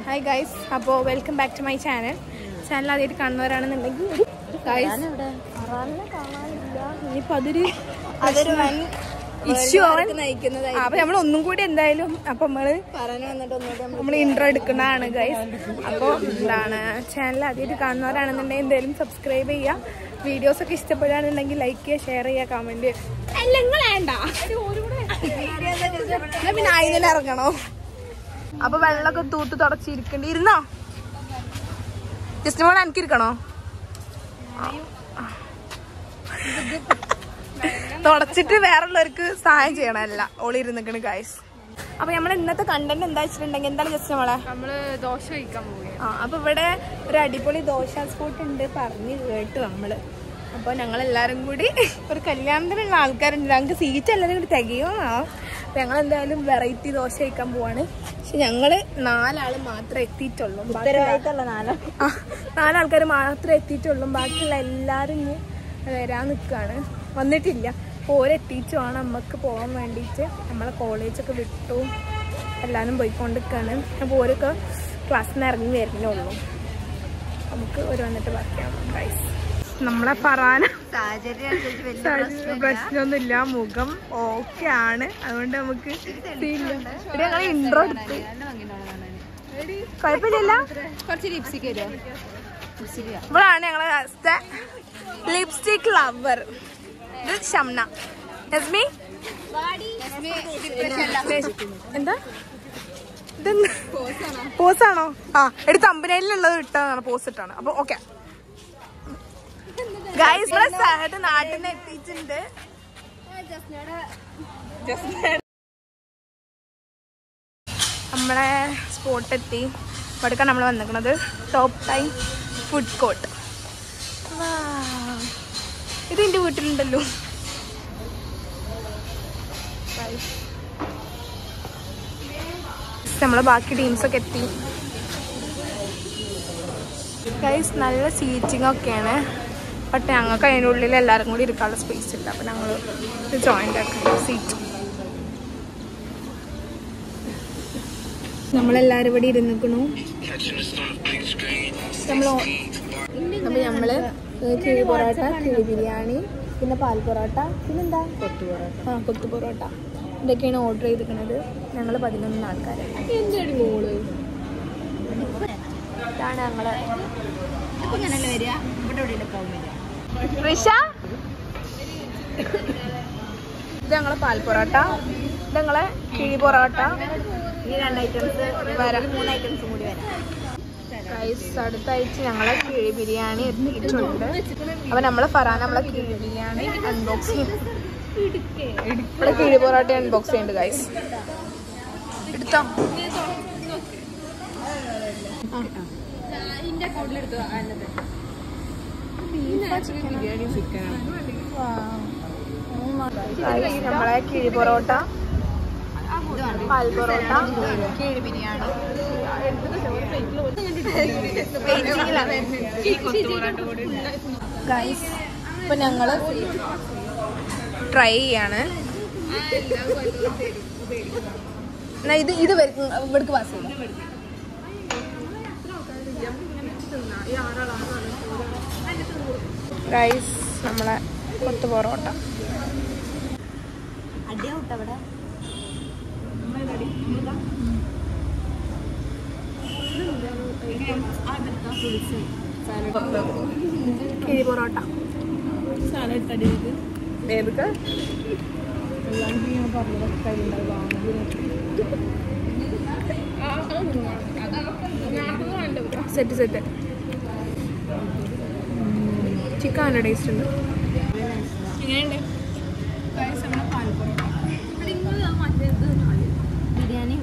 hi guys അപ്പോൾ welcome back to my channel channel ആദ്യമായിട്ട് കാണുന്നവരാണെന്നുണ്ടെങ്കിൽ ഗൈസ് ഇനിയിപ്പോൾ അതൊരു അതൊരു വൻ ഇഷ്യൂ ആവാൻ നയിക്കുന്നതായി അപ്പൊ നമ്മൾ ഒന്നും കൂടി എന്തായാലും അപ്പൊ നമ്മള് പറഞ്ഞു വന്നിട്ട് ഒന്നുകൂടി നമ്മൾ ഇൻട്രോ എടുക്കുന്നതാണ് ഗൈസ് അപ്പോൾ എന്താണ് ചാനൽ ആദ്യമായിട്ട് കാണുന്നവരാണെന്നുണ്ടെങ്കിൽ എന്തായാലും സബ്സ്ക്രൈബ് ചെയ്യുക വീഡിയോസ് ഒക്കെ ഇഷ്ടപ്പെടുകയാണെന്നുണ്ടെങ്കിൽ ലൈക്ക് ചെയ്യുക ഷെയർ ചെയ്യുക കമന്റ് അല്ല നിങ്ങൾ വേണ്ട എന്നാ പിന്നെ ആയിരം ഇറങ്ങണോ അപ്പൊ വെള്ളമൊക്കെ തൂത്ത് തുടച്ചിരിക്കണ്ടി ഇരുന്നോ ജസ്റ്റ് മോൾ എനിക്കിരിക്കണോ തുടച്ചിട്ട് വേറുള്ളവർക്ക് സഹായം ചെയ്യണമല്ല ഓളി ഇരുന്നിക്കണ് ഗൈസ് അപ്പൊ നമ്മൾ ഇന്നത്തെ കണ്ടന്റ് എന്താ വെച്ചിട്ടുണ്ടെങ്കിൽ എന്താണ് ജസ്റ്റ് നമ്മളെ നമ്മള് ദോശ കഴിക്കാൻ പോവുകയാണ് ആ അപ്പൊ ഇവിടെ ഒരു അടിപൊളി ദോശ സ്പോട്ട് ഉണ്ട് പറഞ്ഞ് കേട്ടു നമ്മള് അപ്പൊ ഞങ്ങൾ എല്ലാരും കൂടി ഒരു കല്യാണത്തിനുള്ള ആൾക്കാരുണ്ട് ഞങ്ങൾക്ക് സീറ്റ് എല്ലാവരും കൂടി തികയുമെന്നാവും അപ്പൊ ഞങ്ങൾ എന്തായാലും വെറൈറ്റി ദോശ കഴിക്കാൻ പോവാണ് പക്ഷെ ഞങ്ങള് നാലാള് മാത്രമേ എത്തിയിട്ടുള്ളൂ ബാക്കിയുള്ള- ഉത്തരവാദിത്തമുള്ള നാലോ ആ, നാലാൾക്കാർ മാത്രമേ എത്തിയിട്ടുള്ളൂ ബാക്കിയുള്ള എല്ലാവരും ഇനി വരാൻ നിൽക്കുകയാണ് വന്നിട്ടില്ല അപ്പോൾ ഓരെത്തിച്ചു ആണ് നമുക്ക് പോകാൻ വേണ്ടിയിട്ട് നമ്മളെ കോളേജൊക്കെ വിട്ടു എല്ലാവരും പോയിക്കൊണ്ടിരിക്കുകയാണ് അപ്പോൾ ഓരൊക്കെ ക്ലാസ്സിൽ നിന്ന് ഇറങ്ങി വരുന്നുള്ളൂ നമുക്ക് ഒരു വന്നിട്ട് ബാക്കിയാണ് ഗൈസ് നമ്മളെ ഫറാന സാഹചര്യം അനുസരിച്ച് വലിയ പ്രശ്നമൊന്നുമില്ല മുഖം ഓക്കെ ആണ് അതുകൊണ്ട് നമുക്ക് ഇവിടെ ഞങ്ങൾ ഇൻട്രോ എടുത്ത് കുഴപ്പമില്ല കുറച്ച് ലിപ്സ്റ്റിക് വരുമോ ഇവളാണ് ഞങ്ങളെ ലാസ്റ്റത്തെ ലിപ്സ്റ്റിക് ലവർ ഇത് ഷംന നസ്മി എന്താ ഇതെന്താ പോസാണോ ആ എടുത്ത് അമ്പനയിലുള്ളത് ഇട്ടതാണ് പോസ് ഇട്ടാണ് അപ്പൊ ഓക്കെ ഗൈസ് ഇവിടെ സഹദ് നാട്ടിൽ നിന്ന് എത്തിയിട്ടുണ്ട് നമ്മളെ സ്പോട്ട് എത്തി ഇവിടേക്കാണ് നമ്മൾ വന്നിരിക്കുന്നത് ടോപ്പ് ടൈം ഫുഡ് കോർട്ട് ഇത് എൻ്റെ വീട്ടിലുണ്ടല്ലോ നമ്മളെ ബാക്കി ടീംസൊക്കെ എത്തി ഗൈസ് നല്ല സീറ്റിംഗ് ഒക്കെയാണ് ബട്ട് ഞങ്ങൾക്ക് അതിൻ്റെ ഉള്ളിൽ എല്ലാവരും കൂടി ഇരിക്കാനുള്ള സ്പേസ് ഇല്ല അപ്പം ഞങ്ങൾ ജോയിൻ്റ് ആക്കാം സീറ്റ് നമ്മളെല്ലാവരും ഇവിടെ ഇരുന്നിക്കണു നമ്മൾ അപ്പം നമ്മൾ കിഴി പൊറോട്ട കിഴി ബിരിയാണി പിന്നെ പാൽ പൊറോട്ട പിന്നെന്താ കൊത്തു പൊറോട്ട ആ കൊത്തു പൊറോട്ട ഇതൊക്കെയാണ് ഓർഡർ ചെയ്തിരിക്കുന്നത് ഞങ്ങൾ പതിനൊന്ന് ആൾക്കാരാണ് എന്താണ് മോള് ഇതാണ് ഞങ്ങള് ഇങ്ങനല്ലേ വരിക ഇവിടെ ഇവിടെ പോകും വരിക റിഷ ഇത് ഞങ്ങളെ പാൽ പൊറോട്ട ഇത് ഞങ്ങളെ കിഴി പൊറോട്ട ഈ രണ്ട് ഐറ്റംസ് വരാം മൂന്ന് ഐറ്റംസും കൂടി വരാം റൈസ് അടുത്താഴ്ച ഞങ്ങളെ കിഴി ബിരിയാണി എത്തിയിട്ടുണ്ട് അപ്പൊ നമ്മളെ ഫറാൻ നമ്മളെ കിഴി ബിരിയാണി അൺബോക്സ് ചെയ്യും ഇവിടെ കിഴി പൊറോട്ട അൺബോക്സ് ചെയ്യുന്നുണ്ട് ഗൈസ് എടുത്തോ Guys, നമ്മളെ കിഴി പൊറോട്ട പാൽ പൊറോട്ട കിഴി ബിരിയാണി ഗൈസ് ഇപ്പൊ ഞങ്ങള് ട്രൈ ചെയ്യാണ് എന്നാ ഇത് ഇത് വരും- ഇവിടേക്ക് പാസ് ചെയ്യാം ഗൈസ് നമ്മളെ കൊത്തു പൊറോട്ട അടിയാവട്ടെ അവിടെ കിഴി പൊറോട്ട ഏതൊക്കെ സെറ്റ് സെറ്റ് ചിക്കൻ നല്ല ടേസ്റ്റ് ഉണ്ട് ബിരിയാണി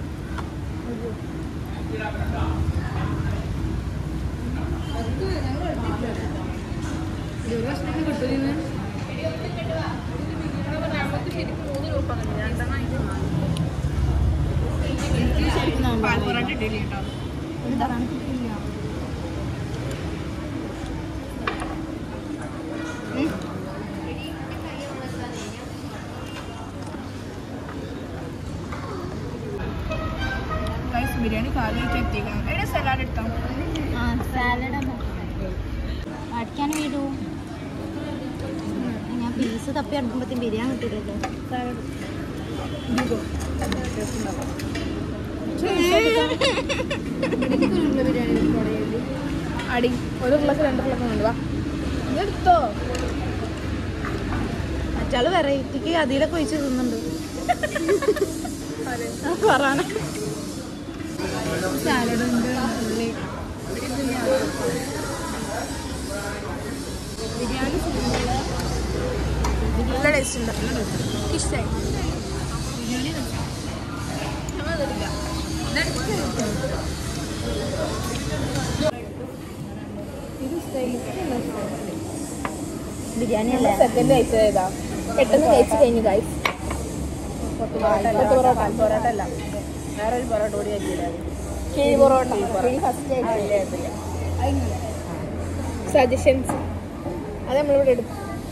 ബിരിയാണി കാലിയായിട്ട് എത്തിക്കണം സാലഡ് എടുത്തോ ആ സാലഡ് അടിക്കാൻ വീടൂ ഞാൻ പീസ് തപ്പി അടുക്കുമ്പോഴത്തേക്കും ബിരിയാണി കിട്ടില്ലല്ലോ അടി ഒരു ഉരുളക്ക് രണ്ട് ഉരുളക്ക് കൊണ്ടുവാ ഇതെടുത്തോ മറ്റാള് വെറൈറ്റിക്ക് അതിലൊക്കെ ഒഴിച്ച് തിന്നുന്നുണ്ട് പറയാന സാലഡ് ഉണ്ട് ഉള്ളി ബിരിയാണി നല്ല ടേസ്റ്റ് ഉണ്ട് ഇഷ്ടമായി ബിരിയാണി അല്ലേ സെക്കൻഡ് കഴിച്ചത് ഏതാ പെട്ടെന്ന് കഴിച്ചു കഴിഞ്ഞു ഗൈസ് പൊറോട്ട അല്ല വേറെ ഒരു പൊറോട്ട കൂടി കിഴി പൊറോട്ട ഫസ്റ്റ് സജഷൻസ് അത് നമ്മളിവിടെ എടുക്കും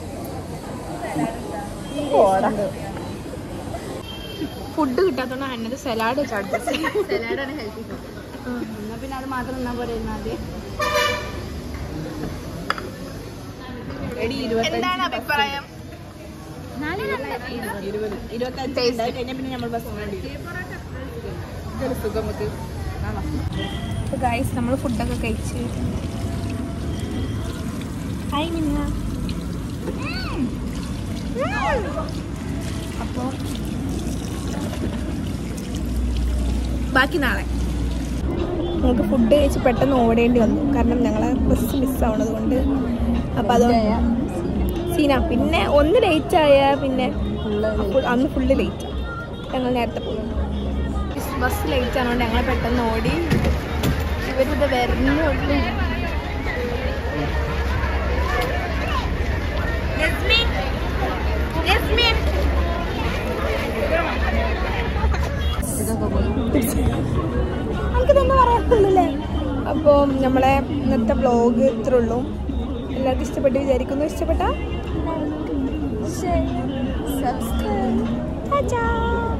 ഫുഡ് കിട്ടാത്തോണ്ട് അന്നത് സലാഡ് വെച്ചാൽ സലാഡാണ് ഹെൽത്തി എന്നാ പിന്നെ അത് മാത്രം തിന്നാൻ പോലെ ആദ്യം എന്താണ് അഭിപ്രായം ഗൈസ് നമ്മൾ ഫുഡൊക്കെ കഴിച്ച് ഹായ് മിന്ന അപ്പോൾ ബാക്കി നാളെ നമുക്ക് ഫുഡ് കഴിച്ച് പെട്ടെന്ന് ഓടേണ്ടി വന്നു കാരണം ഞങ്ങളെ ബസ് മിസ്സാവണത് കൊണ്ട് അപ്പം അതുകൊണ്ട് സീന പിന്നെ ഒന്ന് ലേറ്റ് ആയ പിന്നെ ഫുൾ- അന്ന് ഫുള്ള് ലേറ്റ് ഞങ്ങൾ നേരത്തെ പോയി ബസ് ലേറ്റ് ആയതുകൊണ്ട് ഞങ്ങൾ പെട്ടെന്ന് ഓടി ഇവരിത് വരുന്നുള്ളൂ നമുക്ക് തന്നെ പറയാനുള്ളൂല്ലേ അപ്പോൾ നമ്മളെ ഇന്നത്തെ വ്ലോഗ് ഇത്ര ഉള്ളൂ എല്ലാവർക്കും ഇഷ്ടപ്പെട്ട് വിചാരിക്കുന്നു ഇഷ്ടപ്പെട്ട സബ്സ്ക്രൈബ്